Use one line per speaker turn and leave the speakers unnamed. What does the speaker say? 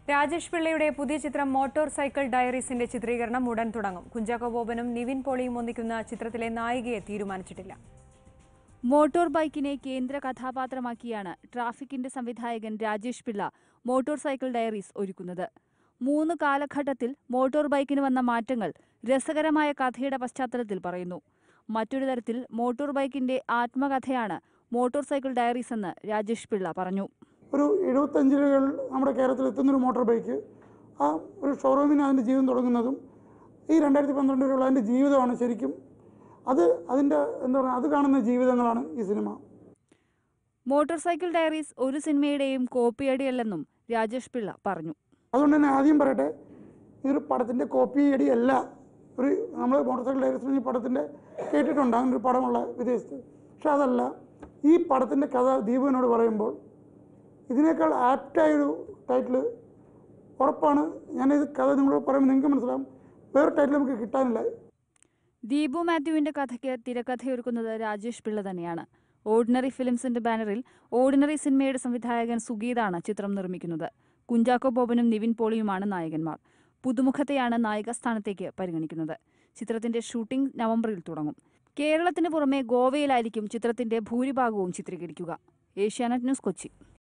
രാജേഷ് പിള്ളയുടെ പുതിയ ചിത്രം മോട്ടോർ സൈക്കിൾ ഡയറീസിന്റെ ചിത്രീകരണം ഉടൻ തുടങ്ങും കുഞ്ചാക്കോ ബോബനും നിവിൻ പോളിയും ഒന്നിക്കുന്ന ചിത്രത്തിലെ നായികയെ തീരുമാനിച്ചിട്ടില്ല
മോട്ടോർ ബൈക്കിനെ കേന്ദ്ര കഥാപാത്രമാക്കിയാണ് ട്രാഫിക്കിന്റെ സംവിധായകൻ Rajesh Pillai motorcycle diaries ഒരുക്കുന്നത് മൂന്ന് കാലഘട്ടത്തിൽ മോട്ടോർ ബൈക്കിന് വന്ന മാറ്റങ്ങൾ രസകരമായ കഥയുടെ പശ്ചാത്തലത്തിൽ പറയുന്നു മറ്റൊരു തരത്തിൽ മോട്ടോർ ബൈക്കിന്റെ ആത്മകഥയാണ് മോട്ടോർ സൈക്കിൾ ഡയറീസ് എന്ന് രാജേഷ് പിള്ള പറഞ്ഞു
ഒരു എഴുപത്തഞ്ചുകൾ നമ്മുടെ കേരളത്തിൽ എത്തുന്നൊരു മോട്ടോർ ബൈക്ക് ആ ഒരു ഷോറൂമിന് അതിൻ്റെ ജീവിതം തുടങ്ങുന്നതും ഈ രണ്ടായിരത്തി പന്ത്രണ്ട് വരെയുള്ള അതിൻ്റെ ജീവിതമാണ് ശരിക്കും അത് അതിൻ്റെ എന്താ പറയുക അത് കാണുന്ന ജീവിതങ്ങളാണ് ഈ സിനിമ
മോട്ടോർ സൈക്കിൾ ഡയറീസ് ഒരു സിനിമയുടെയും കോപ്പിയടിയല്ലെന്നും രാജേഷ് പിള്ള പറഞ്ഞു
അതുകൊണ്ട് തന്നെ ആദ്യം പറയട്ടെ ഇതൊരു പടത്തിൻ്റെ കോപ്പി അടി അല്ല ഒരു നമ്മൾ മോട്ടോർ സൈക്കിൾ ഡയറക്ടർ ഈ പടത്തിൻ്റെ കേട്ടിട്ടുണ്ട് അങ്ങനെ ഒരു പടമുള്ള വിദേശത്ത് പക്ഷെ അതല്ല ഈ പടത്തിൻ്റെ കഥ ദീപുവിനോട് പറയുമ്പോൾ ഇതിനേക്കാൾ ആപ്റ്റായൊരു ടൈറ്റിൽ ഉറപ്പാണ് ഞാനിത് കഥ നിങ്ങളോട് പറയുമ്പോൾ നിങ്ങൾക്ക് മനസ്സിലാവും വേറെ ടൈറ്റിൽ നമുക്ക് കിട്ടാനില്ല
ദീപു മാത്യുവിന്റെ കഥയ്ക്ക് തിരക്കഥയൊരുക്കുന്നത് രാജേഷ് പിള്ള തന്നെയാണ് ഓർഡിനറി ഫിലിംസിന്റെ ബാനറിൽ ഓർഡിനറി സിനിമയുടെ സംവിധായകൻ സുഗീതാണ് ചിത്രം നിർമ്മിക്കുന്നത് കുഞ്ചാക്കോ ബോബനും നിവിൻ പോളിയുമാണ് നായകന്മാർ പുതുമുഖത്തെയാണ് നായിക സ്ഥാനത്തേക്ക് പരിഗണിക്കുന്നത് ചിത്രത്തിന്റെ ഷൂട്ടിംഗ് നവംബറിൽ തുടങ്ങും കേരളത്തിന് പുറമെ ഗോവയിലായിരിക്കും ചിത്രത്തിന്റെ ഭൂരിഭാഗവും ചിത്രീകരിക്കുക ഏഷ്യാനെറ്റ് ന്യൂസ് കൊച്ചി